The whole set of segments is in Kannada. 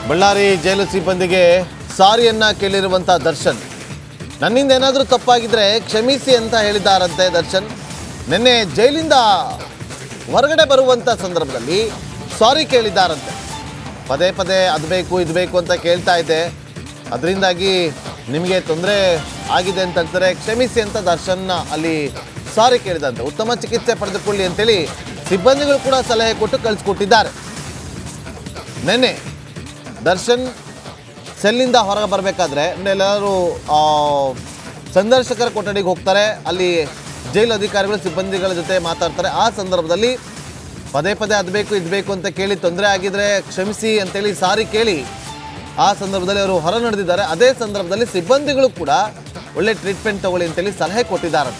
ಬಳ್ಳಾರಿ ಜೈಲು ಸಿಬ್ಬಂದಿಗೆ ಸಾರಿಯನ್ನ ಕೇಳಿರುವಂಥ ದರ್ಶನ್ ನನ್ನಿಂದ ಏನಾದರೂ ತಪ್ಪಾಗಿದ್ರೆ ಕ್ಷಮಿಸಿ ಅಂತ ಹೇಳಿದ್ದಾರಂತೆ ದರ್ಶನ್ ನಿನ್ನೆ ಜೈಲಿಂದ ಹೊರಗಡೆ ಬರುವಂಥ ಸಂದರ್ಭದಲ್ಲಿ ಸಾರಿ ಕೇಳಿದ್ದಾರಂತೆ ಪದೇ ಪದೇ ಅದು ಬೇಕು ಇದು ಬೇಕು ಅಂತ ಕೇಳ್ತಾ ಇದ್ದೆ ಅದರಿಂದಾಗಿ ನಿಮಗೆ ತೊಂದರೆ ಆಗಿದೆ ಅಂತ ಹೇಳ್ತಾರೆ ಕ್ಷಮಿಸಿ ಅಂತ ದರ್ಶನ್ ಅಲ್ಲಿ ಸಾರಿ ಕೇಳಿದಂತೆ ಉತ್ತಮ ಚಿಕಿತ್ಸೆ ಪಡೆದುಕೊಳ್ಳಿ ಅಂತೇಳಿ ಸಿಬ್ಬಂದಿಗಳು ಕೂಡ ಸಲಹೆ ಕೊಟ್ಟು ಕಳಿಸ್ಕೊಟ್ಟಿದ್ದಾರೆ ನೆನ್ನೆ ದರ್ಶನ್ ಸೆಲ್ಲಿಂದ ಹೊರಗೆ ಬರಬೇಕಾದ್ರೆ ಎಲ್ಲರೂ ಆ, ಸಂದರ್ಶಕರ ಕೊಠಡಿಗೆ ಹೋಗ್ತಾರೆ ಅಲ್ಲಿ ಜೈಲು ಅಧಿಕಾರಿಗಳು ಸಿಬ್ಬಂದಿಗಳ ಜೊತೆ ಮಾತಾಡ್ತಾರೆ ಆ ಸಂದರ್ಭದಲ್ಲಿ ಪದೇ ಪದೇ ಅದು ಬೇಕು ಇದು ಬೇಕು ಅಂತ ಕೇಳಿ ತೊಂದರೆ ಆಗಿದ್ರೆ ಕ್ಷಮಿಸಿ ಅಂತೇಳಿ ಸಾರಿ ಕೇಳಿ ಆ ಸಂದರ್ಭದಲ್ಲಿ ಅವರು ಹೊರ ನಡೆದಿದ್ದಾರೆ ಅದೇ ಸಂದರ್ಭದಲ್ಲಿ ಸಿಬ್ಬಂದಿಗಳು ಕೂಡ ಒಳ್ಳೆ ಟ್ರೀಟ್ಮೆಂಟ್ ತಗೊಳ್ಳಿ ಅಂತೇಳಿ ಸಲಹೆ ಕೊಟ್ಟಿದ್ದಾರೆ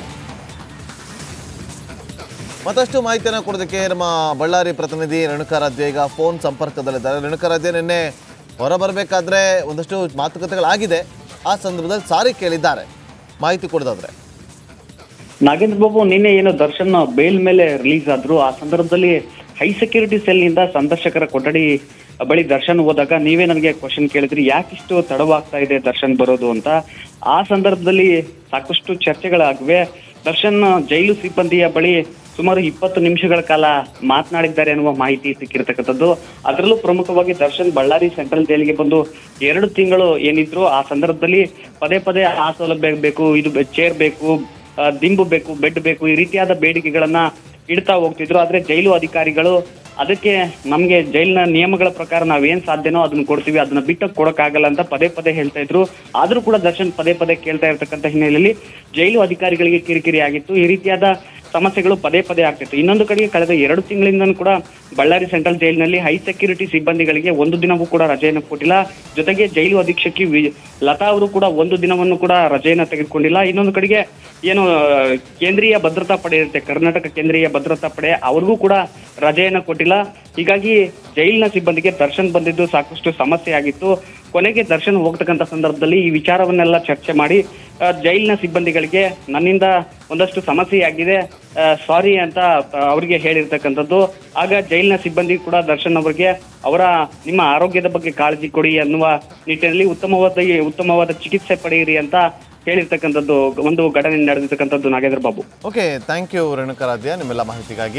ಮತ್ತಷ್ಟು ಮಾಹಿತಿಯನ್ನು ಕೊಡೋದಕ್ಕೆ ನಮ್ಮ ಬಳ್ಳಾರಿ ಪ್ರತಿನಿಧಿ ರೇಣುಕಾರಾಧ್ಯ ಈಗ ಫೋನ್ ಸಂಪರ್ಕದಲ್ಲಿದ್ದಾರೆ ರೇಣುಕಾರಾಧ್ಯ ನಿನ್ನೆ ಹೊರ ಬರಬೇಕಾದ್ರೆ ಒಂದಷ್ಟು ಮಾತುಕತೆಗಳಾಗಿದೆ ಆ ಸಂದರ್ಭದಲ್ಲಿ ಸಾರಿ ಕೇಳಿದ್ದಾರೆ ಮಾಹಿತಿ ಕೊಡೋದಾದ್ರೆ ನಾಗೇಂದ್ರ ಬಾಬು ನಿನ್ನೆ ಏನು ದರ್ಶನ್ ಬೇಲ್ ಮೇಲೆ ರಿಲೀಸ್ ಆದ್ರು ಆ ಸಂದರ್ಭದಲ್ಲಿ ಹೈ ಸೆಕ್ಯೂರಿಟಿ ಸೆಲ್ ನಿಂದ ಸಂದರ್ಶಕರ ಕೊಠಡಿ ಬಳಿ ದರ್ಶನ್ ಹೋದಾಗ ನೀವೇ ನನಗೆ ಕ್ವಶನ್ ಕೇಳಿದ್ರಿ ಯಾಕಿಷ್ಟು ತಡವಾಗ್ತಾ ಇದೆ ದರ್ಶನ್ ಬರೋದು ಅಂತ ಆ ಸಂದರ್ಭದಲ್ಲಿ ಸಾಕಷ್ಟು ಚರ್ಚೆಗಳಾಗಿವೆ ದರ್ಶನ್ ಜೈಲು ಸಿಬ್ಬಂದಿಯ ಬಳಿ ಸುಮಾರು ಇಪ್ಪತ್ತು ನಿಮಿಷಗಳ ಕಾಲ ಮಾತನಾಡಿದ್ದಾರೆ ಅನ್ನುವ ಮಾಹಿತಿ ಸಿಕ್ಕಿರ್ತಕ್ಕಂಥದ್ದು ಅದರಲ್ಲೂ ಪ್ರಮುಖವಾಗಿ ದರ್ಶನ್ ಬಳ್ಳಾರಿ ಸೆಂಟ್ರಲ್ ಜೈಲಿಗೆ ಬಂದು ಎರಡು ತಿಂಗಳು ಏನಿದ್ರು ಆ ಸಂದರ್ಭದಲ್ಲಿ ಪದೇ ಪದೇ ಆ ಸೌಲಭ್ಯ ಬೇಕು ಇದು ಚೇರ್ ಬೇಕು ಆ, ದಿಂಬು ಬೇಕು ಬೆಡ್ ಬೇಕು ಈ ರೀತಿಯಾದ ಬೇಡಿಕೆಗಳನ್ನ ಇಡ್ತಾ ಹೋಗ್ತಿದ್ರು ಆದ್ರೆ ಜೈಲು ಅಧಿಕಾರಿಗಳು ಅದಕ್ಕೆ ನಮ್ಗೆ ಜೈಲಿನ ನಿಯಮಗಳ ಪ್ರಕಾರ ನಾವೇನ್ ಸಾಧ್ಯನೋ ಅದನ್ನ ಕೊಡ್ತೀವಿ ಅದನ್ನ ಬಿಟ್ಟು ಕೊಡಕ್ಕಾಗಲ್ಲ ಅಂತ ಪದೇ ಪದೇ ಹೇಳ್ತಾ ಇದ್ರು ಆದ್ರೂ ಕೂಡ ದರ್ಶನ್ ಪದೇ ಪದೇ ಕೇಳ್ತಾ ಇರ್ತಕ್ಕಂಥ ಹಿನ್ನೆಲೆಯಲ್ಲಿ ಜೈಲು ಅಧಿಕಾರಿಗಳಿಗೆ ಕಿರಿಕಿರಿ ಆಗಿತ್ತು ಈ ರೀತಿಯಾದ ಸಮಸ್ಯೆಗಳು ಪದೇ ಪದೇ ಆಗ್ತಿತ್ತು ಇನ್ನೊಂದು ಕಡೆಗೆ ಕಳೆದ ಎರಡು ತಿಂಗಳಿಂದನೂ ಕೂಡ ಬಳ್ಳಾರಿ ಸೆಂಟ್ರಲ್ ಜೈಲಿನಲ್ಲಿ ಹೈ ಸೆಕ್ಯೂರಿಟಿ ಸಿಬ್ಬಂದಿಗಳಿಗೆ ಒಂದು ದಿನವೂ ಕೂಡ ರಜೆಯನ್ನು ಕೊಟ್ಟಿಲ್ಲ ಜೊತೆಗೆ ಜೈಲು ಅಧೀಕ್ಷಕಿ ವಿ- ಲತಾ ಅವರು ಕೂಡ ಒಂದು ದಿನವನ್ನು ಕೂಡ ರಜೆಯನ್ನ ತೆಗೆದುಕೊಂಡಿಲ್ಲ ಇನ್ನೊಂದು ಕಡೆಗೆ ಏನು ಆ, ಕೇಂದ್ರೀಯ ಭದ್ರತಾ ಪಡೆ ಇರುತ್ತೆ ಕರ್ನಾಟಕ ಕೇಂದ್ರೀಯ ಭದ್ರತಾ ಪಡೆ ಅವ್ರಿಗೂ ಕೂಡ ರಜೆಯನ್ನ ಕೊಟ್ಟಿಲ್ಲ ಹೀಗಾಗಿ ಜೈಲಿನ ಸಿಬ್ಬಂದಿಗೆ ದರ್ಶನ್ ಬಂದಿದ್ದು ಸಾಕಷ್ಟು ಸಮಸ್ಯೆ ಆಗಿತ್ತು ಕೊನೆಗೆ ದರ್ಶನ್ ಹೋಗ್ತಕ್ಕಂಥ ಸಂದರ್ಭದಲ್ಲಿ ಈ ವಿಚಾರವನ್ನೆಲ್ಲ ಚರ್ಚೆ ಮಾಡಿ ಆ, ಜೈಲಿನ ಸಿಬ್ಬಂದಿಗಳಿಗೆ ನನ್ನಿಂದ ಒಂದಷ್ಟು ಸಮಸ್ಯೆ ಆಗಿದೆ ಸಾರಿ ಅಂತ ಆ, ಅವರಿಗೆ ಹೇಳಿರ್ತಕ್ಕಂಥದ್ದು ಆಗ ಜೈಲಿನ ಸಿಬ್ಬಂದಿ ಕೂಡ ದರ್ಶನ್ ಅವರಿಗೆ ಅವರ ನಿಮ್ಮ ಆರೋಗ್ಯದ ಬಗ್ಗೆ ಕಾಳಜಿ ಕೊಡಿ ಅನ್ನುವ ನಿಟ್ಟಿನಲ್ಲಿ ಉತ್ತಮವಾದ ಉತ್ತಮವಾದ ಚಿಕಿತ್ಸೆ ಪಡೆಯಿರಿ ಅಂತ ಹೇಳಿರ್ತಕ್ಕಂಥದ್ದು ಒಂದು ಘಟನೆ ನಡೆದಿರ್ತಕ್ಕಂಥದ್ದು Nagendra Babu okay thank you Renukaradhya ನಿಮ್ಮೆಲ್ಲ ಮಾಹಿತಿಗಾಗಿ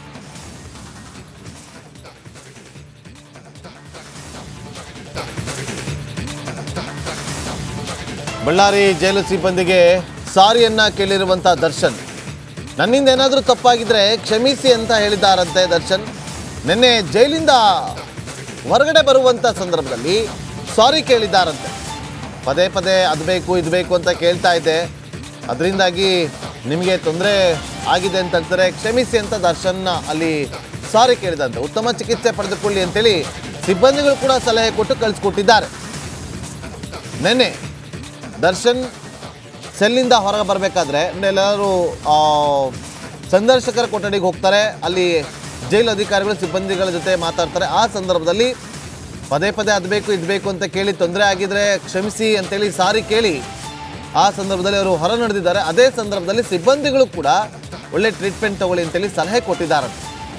ಬಳ್ಳಾರಿ ಜೈಲು ಸಿಬ್ಬಂದಿಗೆ ಸಾರಿಯನ್ನ ಕೇಳಿರುವಂಥ ದರ್ಶನ್ ನನ್ನಿಂದ ಏನಾದರೂ ತಪ್ಪಾಗಿದ್ರೆ ಕ್ಷಮಿಸಿ ಅಂತ ಹೇಳಿದ್ದಾರಂತೆ ದರ್ಶನ್ ನಿನ್ನೆ ಜೈಲಿಂದ ಹೊರಗಡೆ ಬರುವಂಥ ಸಂದರ್ಭದಲ್ಲಿ ಸಾರಿ ಕೇಳಿದ್ದಾರಂತೆ ಪದೇ ಪದೇ ಅದು ಬೇಕು ಇದು ಬೇಕು ಅಂತ ಕೇಳ್ತಾ ಇದ್ದೆ ಅದರಿಂದಾಗಿ ನಿಮಗೆ ತೊಂದರೆ ಆಗಿದೆ ಅಂತ ಹೇಳ್ತಾರೆ ಕ್ಷಮಿಸಿ ಅಂತ ದರ್ಶನ್ ಅಲ್ಲಿ ಸಾರಿ ಕೇಳಿದಂತೆ ಉತ್ತಮ ಚಿಕಿತ್ಸೆ ಪಡೆದುಕೊಳ್ಳಿ ಅಂತೇಳಿ ಸಿಬ್ಬಂದಿಗಳು ಕೂಡ ಸಲಹೆ ಕೊಟ್ಟು ಕಳಿಸ್ಕೊಟ್ಟಿದ್ದಾರೆ ನೆನ್ನೆ ದರ್ಶನ್ ಸೆಲ್ಲಿಂದ ಹೊರಗೆ ಬರಬೇಕಾದ್ರೆ ಎಲ್ಲರೂ ಆ, ಸಂದರ್ಶಕರ ಕೊಠಡಿಗೆ ಹೋಗ್ತಾರೆ ಅಲ್ಲಿ ಜೈಲು ಅಧಿಕಾರಿಗಳು ಸಿಬ್ಬಂದಿಗಳ ಜೊತೆ ಮಾತಾಡ್ತಾರೆ ಆ ಸಂದರ್ಭದಲ್ಲಿ ಪದೇ ಪದೇ ಅದು ಬೇಕು ಇದು ಬೇಕು ಅಂತ ಕೇಳಿ ತೊಂದರೆ ಆಗಿದ್ರೆ ಕ್ಷಮಿಸಿ ಅಂತೇಳಿ ಸಾರಿ ಕೇಳಿ ಆ ಸಂದರ್ಭದಲ್ಲಿ ಅವರು ಹೊರ ನಡೆದಿದ್ದಾರೆ ಅದೇ ಸಂದರ್ಭದಲ್ಲಿ ಸಿಬ್ಬಂದಿಗಳು ಕೂಡ ಒಳ್ಳೆ ಟ್ರೀಟ್ಮೆಂಟ್ ತಗೊಳ್ಳಿ ಅಂತೇಳಿ ಸಲಹೆ ಕೊಟ್ಟಿದ್ದಾರೆ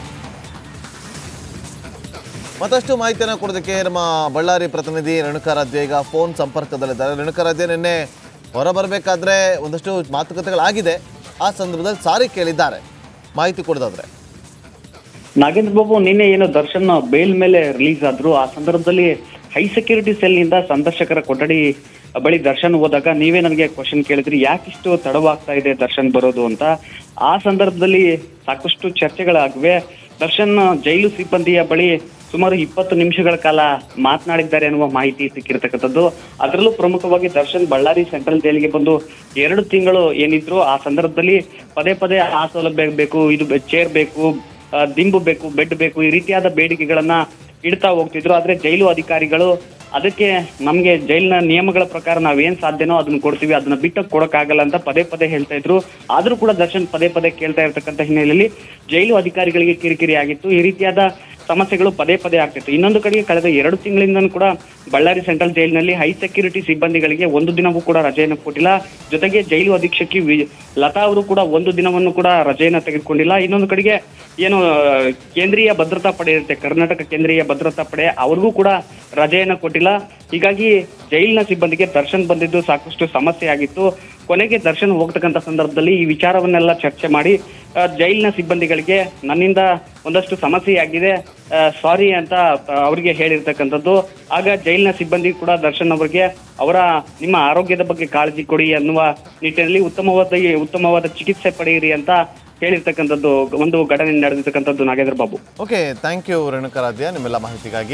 ಮತ್ತಷ್ಟು ಮಾಹಿತಿಯನ್ನು ಕೊಡೋದಕ್ಕೆ ನಮ್ಮ ಬಳ್ಳಾರಿ ಪ್ರತಿನಿಧಿ ರೇಣುಕಾರಾಧ್ಯ ಈಗ ಫೋನ್ ಸಂಪರ್ಕದಲ್ಲಿದ್ದಾರೆ ರೇಣುಕಾರಾಧ್ಯ ನಿನ್ನೆ ಹೊರ ಬರಬೇಕಾದ್ರೆ ಒಂದಷ್ಟು ಮಾತುಕತೆಗಳಾಗಿದೆ ಆ ಸಂದರ್ಭದಲ್ಲಿ ಸಾರಿ ಕೇಳಿದ್ದಾರೆ ಮಾಹಿತಿ ಕೊಡೋದಾದ್ರೆ ನಾಗೇಂದ್ರ ಬಾಬು ನಿನ್ನೆ ಏನು ದರ್ಶನ್ ಬೇಲ್ ಮೇಲೆ ರಿಲೀಸ್ ಆದ್ರು ಆ ಸಂದರ್ಭದಲ್ಲಿ ಹೈ ಸೆಕ್ಯೂರಿಟಿ ಸೆಲ್ ನಿಂದ ಸಂದರ್ಶಕರ ಕೊಠಡಿ ಬಳಿ ದರ್ಶನ್ ಹೋದಾಗ ನೀವೇ ನನಗೆ ಕ್ವಶನ್ ಕೇಳಿದ್ರಿ ಯಾಕಿಷ್ಟು ತಡವಾಗ್ತಾ ಇದೆ ದರ್ಶನ್ ಬರೋದು ಅಂತ ಆ ಸಂದರ್ಭದಲ್ಲಿ ಸಾಕಷ್ಟು ಚರ್ಚೆಗಳಾಗಿವೆ ದರ್ಶನ್ ಜೈಲು ಸಿಬ್ಬಂದಿಯ ಬಳಿ ಸುಮಾರು ಇಪ್ಪತ್ತು ನಿಮಿಷಗಳ ಕಾಲ ಮಾತನಾಡಿದ್ದಾರೆ ಅನ್ನುವ ಮಾಹಿತಿ ಸಿಕ್ಕಿರ್ತಕ್ಕಂಥದ್ದು ಅದರಲ್ಲೂ ಪ್ರಮುಖವಾಗಿ ದರ್ಶನ್ ಬಳ್ಳಾರಿ ಸೆಂಟ್ರಲ್ ಜೈಲಿಗೆ ಬಂದು ಎರಡು ತಿಂಗಳು ಏನಿದ್ರು ಆ ಸಂದರ್ಭದಲ್ಲಿ ಪದೇ ಪದೇ ಆ ಸೌಲಭ್ಯ ಬೇಕು ಇದು ಚೇರ್ ಬೇಕು ಆ, ದಿಂಬು ಬೇಕು ಬೆಡ್ ಬೇಕು ಈ ರೀತಿಯಾದ ಬೇಡಿಕೆಗಳನ್ನ ಇಡ್ತಾ ಹೋಗ್ತಿದ್ರು ಆದ್ರೆ ಜೈಲು ಅಧಿಕಾರಿಗಳು ಅದಕ್ಕೆ ನಮ್ಗೆ ಜೈಲಿನ ನಿಯಮಗಳ ಪ್ರಕಾರ ನಾವೇನ್ ಸಾಧ್ಯನೋ ಅದನ್ನ ಕೊಡ್ತೀವಿ ಅದನ್ನ ಬಿಟ್ಟು ಕೊಡಕ್ಕಾಗಲ್ಲ ಅಂತ ಪದೇ ಪದೇ ಹೇಳ್ತಾ ಇದ್ರು ಆದ್ರೂ ಕೂಡ ದರ್ಶನ್ ಪದೇ ಪದೇ ಕೇಳ್ತಾ ಇರ್ತಕ್ಕಂಥ ಹಿನ್ನೆಲೆಯಲ್ಲಿ ಜೈಲು ಅಧಿಕಾರಿಗಳಿಗೆ ಕಿರಿಕಿರಿ ಆಗಿತ್ತು ಈ ರೀತಿಯಾದ ಸಮಸ್ಯೆಗಳು ಪದೇ ಪದೇ ಆಗ್ತಿತ್ತು ಇನ್ನೊಂದು ಕಡೆಗೆ ಕಳೆದ ಎರಡು ತಿಂಗಳಿಂದನೂ ಕೂಡ ಬಳ್ಳಾರಿ ಸೆಂಟ್ರಲ್ ಜೈಲಿನಲ್ಲಿ ಹೈ ಸೆಕ್ಯೂರಿಟಿ ಸಿಬ್ಬಂದಿಗಳಿಗೆ ಒಂದು ದಿನವೂ ಕೂಡ ರಜೆಯನ್ನು ಕೊಟ್ಟಿಲ್ಲ ಜೊತೆಗೆ ಜೈಲು ಅಧೀಕ್ಷಕಿ ವಿ- ಲತಾ ಅವರು ಕೂಡ ಒಂದು ದಿನವನ್ನು ಕೂಡ ರಜೆಯನ್ನ ತೆಗೆದುಕೊಂಡಿಲ್ಲ ಇನ್ನೊಂದು ಕಡೆಗೆ ಏನು ಆ, ಕೇಂದ್ರೀಯ ಭದ್ರತಾ ಪಡೆ ಇರುತ್ತೆ ಕರ್ನಾಟಕ ಕೇಂದ್ರೀಯ ಭದ್ರತಾ ಪಡೆ ಅವ್ರಿಗೂ ಕೂಡ ರಜೆಯನ್ನ ಕೊಟ್ಟಿಲ್ಲ ಹೀಗಾಗಿ ಜೈಲಿನ ಸಿಬ್ಬಂದಿಗೆ ದರ್ಶನ್ ಬಂದಿದ್ದು ಸಾಕಷ್ಟು ಸಮಸ್ಯೆ ಆಗಿತ್ತು ಕೊನೆಗೆ ದರ್ಶನ್ ಹೋಗ್ತಕ್ಕಂಥ ಸಂದರ್ಭದಲ್ಲಿ ಈ ವಿಚಾರವನ್ನೆಲ್ಲ ಚರ್ಚೆ ಮಾಡಿ ಆ, ಜೈಲಿನ ಸಿಬ್ಬಂದಿಗಳಿಗೆ ನನ್ನಿಂದ ಒಂದಷ್ಟು ಸಮಸ್ಯೆ ಆಗಿದೆ ಸಾರಿ ಅಂತ ಆ, ಅವರಿಗೆ ಹೇಳಿರ್ತಕ್ಕಂಥದ್ದು ಆಗ ಜೈಲಿನ ಸಿಬ್ಬಂದಿ ಕೂಡ ದರ್ಶನ್ ಅವರಿಗೆ ಅವರ ನಿಮ್ಮ ಆರೋಗ್ಯದ ಬಗ್ಗೆ ಕಾಳಜಿ ಕೊಡಿ ಅನ್ನುವ ನಿಟ್ಟಿನಲ್ಲಿ ಉತ್ತಮವಾದ ಉತ್ತಮವಾದ ಚಿಕಿತ್ಸೆ ಪಡೆಯಿರಿ ಅಂತ ಹೇಳಿರ್ತಕ್ಕಂಥದ್ದು ಒಂದು ಘಟನೆ ನಡೆದಿರ್ತಕ್ಕಂಥದ್ದು Nagendra Babu okay thank you Renukaradhya ನಿಮ್ಮೆಲ್ಲ ಮಾಹಿತಿಗಾಗಿ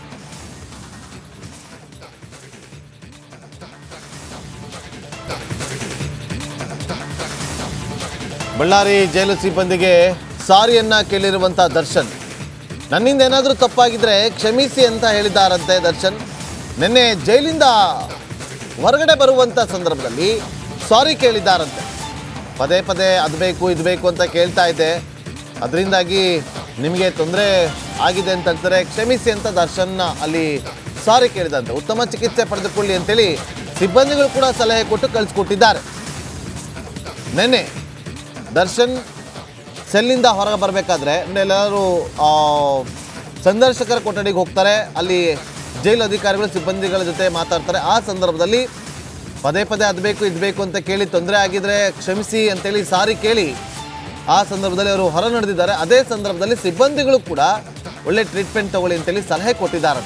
ಬಳ್ಳಾರಿ ಜೈಲು ಸಿಬ್ಬಂದಿಗೆ ಸಾರಿಯನ್ನ ಕೇಳಿರುವಂಥ ದರ್ಶನ್ ನನ್ನಿಂದ ಏನಾದರೂ ತಪ್ಪಾಗಿದ್ರೆ ಕ್ಷಮಿಸಿ ಅಂತ ಹೇಳಿದ್ದಾರಂತೆ ದರ್ಶನ್ ನಿನ್ನೆ ಜೈಲಿಂದ ಹೊರಗಡೆ ಬರುವಂಥ ಸಂದರ್ಭದಲ್ಲಿ ಸಾರಿ ಕೇಳಿದ್ದಾರಂತೆ ಪದೇ ಪದೇ ಅದು ಬೇಕು ಇದು ಬೇಕು ಅಂತ ಕೇಳ್ತಾ ಇದ್ದೆ ಅದರಿಂದಾಗಿ ನಿಮಗೆ ತೊಂದರೆ ಆಗಿದೆ ಅಂತ ಹೇಳ್ತಾರೆ ಕ್ಷಮಿಸಿ ಅಂತ ದರ್ಶನ್ನ ಅಲ್ಲಿ ಸಾರಿ ಕೇಳಿದಂತೆ ಉತ್ತಮ ಚಿಕಿತ್ಸೆ ಪಡೆದುಕೊಳ್ಳಿ ಅಂತೇಳಿ ಸಿಬ್ಬಂದಿಗಳು ಕೂಡ ಸಲಹೆ ಕೊಟ್ಟು ಕಳಿಸ್ಕೊಟ್ಟಿದ್ದಾರೆ ನೆನ್ನೆ ದರ್ಶನ್ ಸೆಲ್ಲಿಂದ ಹೊರಗೆ ಬರಬೇಕಾದ್ರೆ ಎಲ್ಲರೂ ಸಂದರ್ಶಕರ ಕೊಠಡಿಗೆ ಹೋಗ್ತಾರೆ ಅಲ್ಲಿ ಜೈಲು ಅಧಿಕಾರಿಗಳು ಸಿಬ್ಬಂದಿಗಳ ಜೊತೆ ಮಾತಾಡ್ತಾರೆ ಆ ಸಂದರ್ಭದಲ್ಲಿ ಪದೇ ಪದೇ ಅದು ಬೇಕು ಇದು ಬೇಕು ಅಂತ ಕೇಳಿ ತೊಂದರೆ ಆಗಿದ್ರೆ ಕ್ಷಮಿಸಿ ಅಂತೇಳಿ ಸಾರಿ ಕೇಳಿ ಆ ಸಂದರ್ಭದಲ್ಲಿ ಅವರು ಹೊರ ನಡೆದಿದ್ದಾರೆ ಅದೇ ಸಂದರ್ಭದಲ್ಲಿ ಸಿಬ್ಬಂದಿಗಳು ಕೂಡ ಒಳ್ಳೆ ಟ್ರೀಟ್ಮೆಂಟ್ ತಗೊಳ್ಳಿ ಅಂತೇಳಿ ಸಲಹೆ ಕೊಟ್ಟಿದ್ದಾರೆ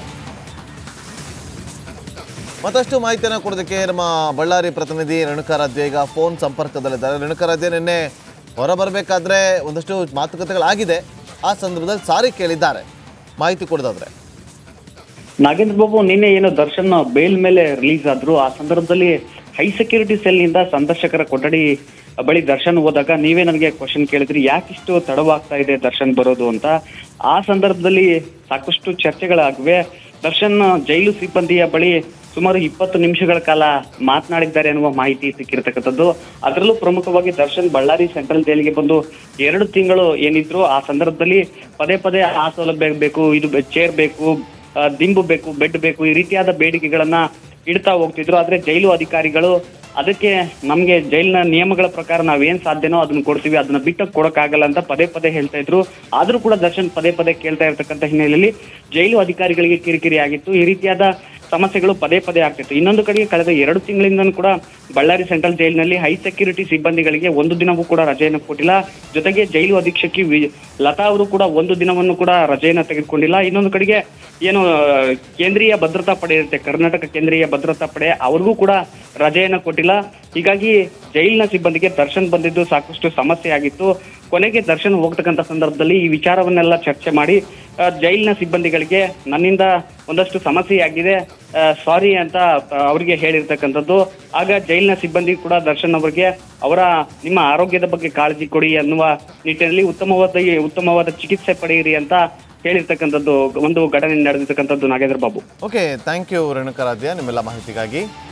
ಮತ್ತಷ್ಟು ಮಾಹಿತಿಯನ್ನು ಕೊಡೋದಕ್ಕೆ ನಮ್ಮ ಬಳ್ಳಾರಿ ಪ್ರತಿನಿಧಿ ರೇಣುಕಾರಾಧ್ಯ ಈಗ ಫೋನ್ ಸಂಪರ್ಕದಲ್ಲಿದ್ದಾರೆ ರೇಣುಕಾರಾಧ್ಯ ನಿನ್ನೆ ಹೊರ ಬರಬೇಕಾದ್ರೆ ಒಂದಷ್ಟು ಮಾತುಕತೆಗಳಾಗಿದೆ ಆ ಸಂದರ್ಭದಲ್ಲಿ ಸಾರಿ ಕೇಳಿದ್ದಾರೆ ಮಾಹಿತಿ ಕೊಡೋದಾದ್ರೆ ನಾಗೇಂದ್ರ ಬಾಬು ನಿನ್ನೆ ಏನು ದರ್ಶನ್ ಬೇಲ್ ಮೇಲೆ ರಿಲೀಸ್ ಆದ್ರು ಆ ಸಂದರ್ಭದಲ್ಲಿ ಹೈ ಸೆಕ್ಯೂರಿಟಿ ಸೆಲ್ ನಿಂದ ಸಂದರ್ಶಕರ ಕೊಠಡಿ ಬಳಿ ದರ್ಶನ್ ಹೋದಾಗ ನೀವೇ ನನಗೆ ಕ್ವಶನ್ ಕೇಳಿದ್ರಿ ಯಾಕಿಷ್ಟು ತಡವಾಗ್ತಾ ಇದೆ ದರ್ಶನ್ ಬರೋದು ಅಂತ ಆ ಸಂದರ್ಭದಲ್ಲಿ ಸಾಕಷ್ಟು ಚರ್ಚೆಗಳಾಗಿವೆ ದರ್ಶನ್ ಜೈಲು ಸಿಬ್ಬಂದಿಯ ಬಳಿ ಸುಮಾರು ಇಪ್ಪತ್ತು ನಿಮಿಷಗಳ ಕಾಲ ಮಾತನಾಡಿದ್ದಾರೆ ಅನ್ನುವ ಮಾಹಿತಿ ಸಿಕ್ಕಿರ್ತಕ್ಕಂಥದ್ದು ಅದರಲ್ಲೂ ಪ್ರಮುಖವಾಗಿ ದರ್ಶನ್ ಬಳ್ಳಾರಿ ಸೆಂಟ್ರಲ್ ಜೈಲಿಗೆ ಬಂದು ಎರಡು ತಿಂಗಳು ಏನಿದ್ರು ಆ ಸಂದರ್ಭದಲ್ಲಿ ಪದೇ ಪದೇ ಆ ಸೌಲಭ್ಯ ಬೇಕು ಇದು ಚೇರ್ ಬೇಕು ಆ, ದಿಂಬು ಬೇಕು ಬೆಡ್ ಬೇಕು ಈ ರೀತಿಯಾದ ಬೇಡಿಕೆಗಳನ್ನ ಇಡ್ತಾ ಹೋಗ್ತಿದ್ರು ಆದ್ರೆ ಜೈಲು ಅಧಿಕಾರಿಗಳು ಅದಕ್ಕೆ ನಮ್ಗೆ ಜೈಲಿನ ನಿಯಮಗಳ ಪ್ರಕಾರ ನಾವೇನ್ ಸಾಧ್ಯನೋ ಅದನ್ನ ಕೊಡ್ತೀವಿ ಅದನ್ನ ಬಿಟ್ಟು ಕೊಡಕ್ಕಾಗಲ್ಲ ಅಂತ ಪದೇ ಪದೇ ಹೇಳ್ತಾ ಇದ್ರು ಆದ್ರೂ ಕೂಡ ದರ್ಶನ್ ಪದೇ ಪದೇ ಕೇಳ್ತಾ ಇರ್ತಕ್ಕಂಥ ಹಿನ್ನೆಲೆಯಲ್ಲಿ ಜೈಲು ಅಧಿಕಾರಿಗಳಿಗೆ ಕಿರಿಕಿರಿ ಆಗಿತ್ತು ಈ ರೀತಿಯಾದ ಸಮಸ್ಯೆಗಳು ಪದೇ ಪದೇ ಆಗ್ತಿತ್ತು ಇನ್ನೊಂದು ಕಡೆಗೆ ಕಳೆದ ಎರಡು ತಿಂಗಳಿಂದನೂ ಕೂಡ ಬಳ್ಳಾರಿ ಸೆಂಟ್ರಲ್ ಜೈಲಿನಲ್ಲಿ ಹೈ ಸೆಕ್ಯೂರಿಟಿ ಸಿಬ್ಬಂದಿಗಳಿಗೆ ಒಂದು ದಿನವೂ ಕೂಡ ರಜೆಯನ್ನು ಕೊಟ್ಟಿಲ್ಲ ಜೊತೆಗೆ ಜೈಲು ಅಧೀಕ್ಷಕಿ ವಿ- ಲತಾ ಅವರು ಕೂಡ ಒಂದು ದಿನವನ್ನು ಕೂಡ ರಜೆಯನ್ನ ತೆಗೆದುಕೊಂಡಿಲ್ಲ ಇನ್ನೊಂದು ಕಡೆಗೆ ಏನು ಆ, ಕೇಂದ್ರೀಯ ಭದ್ರತಾ ಪಡೆ ಇರುತ್ತೆ ಕರ್ನಾಟಕ ಕೇಂದ್ರೀಯ ಭದ್ರತಾ ಪಡೆ ಅವ್ರಿಗೂ ಕೂಡ ರಜೆಯನ್ನ ಕೊಟ್ಟಿಲ್ಲ ಹೀಗಾಗಿ ಜೈಲಿನ ಸಿಬ್ಬಂದಿಗೆ ದರ್ಶನ್ ಬಂದಿದ್ದು ಸಾಕಷ್ಟು ಸಮಸ್ಯೆ ಆಗಿತ್ತು ಕೊನೆಗೆ ದರ್ಶನ್ ಹೋಗ್ತಕ್ಕಂಥ ಸಂದರ್ಭದಲ್ಲಿ ಈ ವಿಚಾರವನ್ನೆಲ್ಲ ಚರ್ಚೆ ಮಾಡಿ ಆ, ಜೈಲಿನ ಸಿಬ್ಬಂದಿಗಳಿಗೆ ನನ್ನಿಂದ ಒಂದಷ್ಟು ಸಮಸ್ಯೆ ಆಗಿದೆ ಸಾರಿ ಅಂತ ಆ, ಅವರಿಗೆ ಹೇಳಿರ್ತಕ್ಕಂಥದ್ದು ಆಗ ಜೈಲಿನ ಸಿಬ್ಬಂದಿ ಕೂಡ ದರ್ಶನ್ ಅವರಿಗೆ ಅವರ ನಿಮ್ಮ ಆರೋಗ್ಯದ ಬಗ್ಗೆ ಕಾಳಜಿ ಕೊಡಿ ಅನ್ನುವ ನಿಟ್ಟಿನಲ್ಲಿ ಉತ್ತಮವಾದ ಉತ್ತಮವಾದ ಚಿಕಿತ್ಸೆ ಪಡೆಯಿರಿ ಅಂತ ಹೇಳಿರ್ತಕ್ಕಂಥದ್ದು ಒಂದು ಘಟನೆ ನಡೆದಿರ್ತಕ್ಕಂಥದ್ದು Nagendra Babu okay thank you Renukaradhya ನಿಮ್ಮೆಲ್ಲ ಮಾಹಿತಿಗಾಗಿ